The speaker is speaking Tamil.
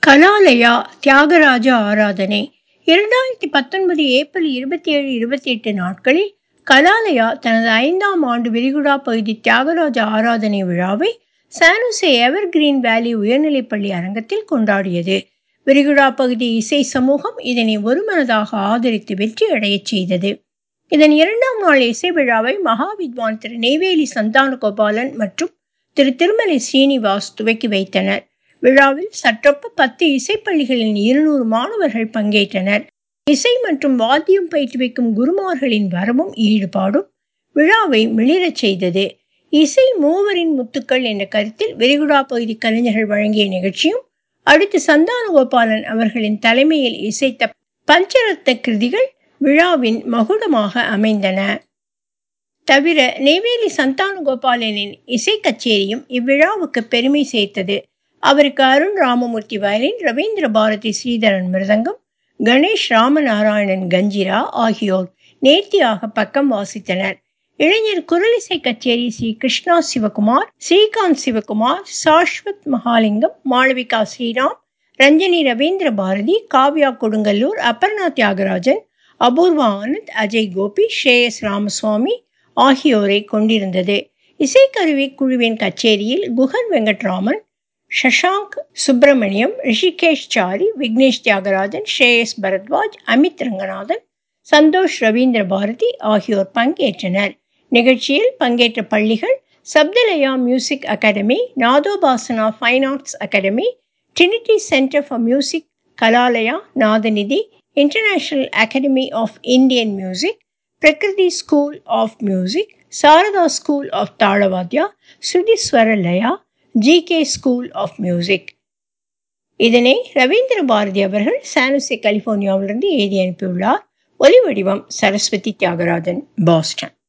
கலாலயா தியாகராஜ ஆராதனை இரண்டாயிரத்தி பத்தொன்பது ஏப்ரல் இருபத்தி ஏழு இருபத்தி எட்டு நாட்களில் கலாலயா தனது ஐந்தாம் ஆண்டு விரிகுடா பகுதி தியாகராஜ ஆராதனை விழாவை சானுசே எவர் கிரீன் வேலி உயர்நிலைப்பள்ளி அரங்கத்தில் கொண்டாடியது விரிகுடா பகுதி இசை சமூகம் இதனை ஒருமனதாக ஆதரித்து வெற்றி அடையச் செய்தது இதன் இரண்டாம் நாள் இசை விழாவை மகா வித்வான் திரு நெய்வேலி சந்தானகோபாலன் மற்றும் திரு திருமலை ஸ்ரீனிவாஸ் துவக்கி வைத்தனர் விழாவில் சற்றொப்ப பத்து இசைப்பள்ளிகளின் இருநூறு மாணவர்கள் பங்கேற்றனர் இசை மற்றும் வாத்தியம் பயிற்றுவிக்கும் குருமார்களின் வரவும் ஈடுபாடும் விழாவை மிளிரச் செய்தது இசை மூவரின் முத்துக்கள் என்ற கருத்தில் விரிகுடா பகுதி கலைஞர்கள் வழங்கிய நிகழ்ச்சியும் அடுத்து சந்தானகோபாலன் அவர்களின் தலைமையில் இசைத்த பஞ்சரத்த கிருதிகள் விழாவின் மகுடமாக அமைந்தன தவிர நெய்வேலி சந்தானகோபாலனின் இசை கச்சேரியும் இவ்விழாவுக்கு பெருமை சேர்த்தது அவருக்கு அருண் ராமமூர்த்தி வயலின் ரவீந்திர பாரதி ஸ்ரீதரன் மிருதங்கம் கணேஷ் ராமநாராயணன் கஞ்சிரா ஆகியோர் நேர்த்தியாக பக்கம் வாசித்தனர் இளைஞர் குரலிசை கச்சேரி ஸ்ரீ கிருஷ்ணா சிவகுமார் ஸ்ரீகாந்த் சிவகுமார் சாஸ்வத் மகாலிங்கம் மாளவிகா ஸ்ரீராம் ரஞ்சனி ரவீந்திர பாரதி காவ்யா கொடுங்கல்லூர் அபர்ணா தியாகராஜன் அபூர்வா ஆனந்த் அஜய் கோபி ஷேயஸ் ராமசுவாமி ஆகியோரை கொண்டிருந்தது இசைக்கருவி குழுவின் கச்சேரியில் குஹன் வெங்கட்ராமன் ஷஷாங்க் சுப்பிரமணியம் ரிஷிகேஷ் சாரி விக்னேஷ் தியாகராஜன் ஷேயஸ் பரத்வாஜ் அமித் ரங்கநாதன் சந்தோஷ் ரவீந்திர பாரதி ஆகியோர் பங்கேற்றனர் நிகழ்ச்சியில் பங்கேற்ற பள்ளிகள் Saptalaya music academy Nadopasana fine arts academy Trinity centre for music Kalalaya Nadanidhi international academy of Indian music Prakriti school of music Sharada school of Talavadya Shrutiswara Laya G K school of music இதனை ரவீந்திர பாரதி அவர்கள் சானுசே கலிபோர்னியாவிலிருந்து எழுதி அனுப்பியுள்ளார் ஒலி வடிவம் சரஸ்வதி தியாகராஜன் பாஸ்டன்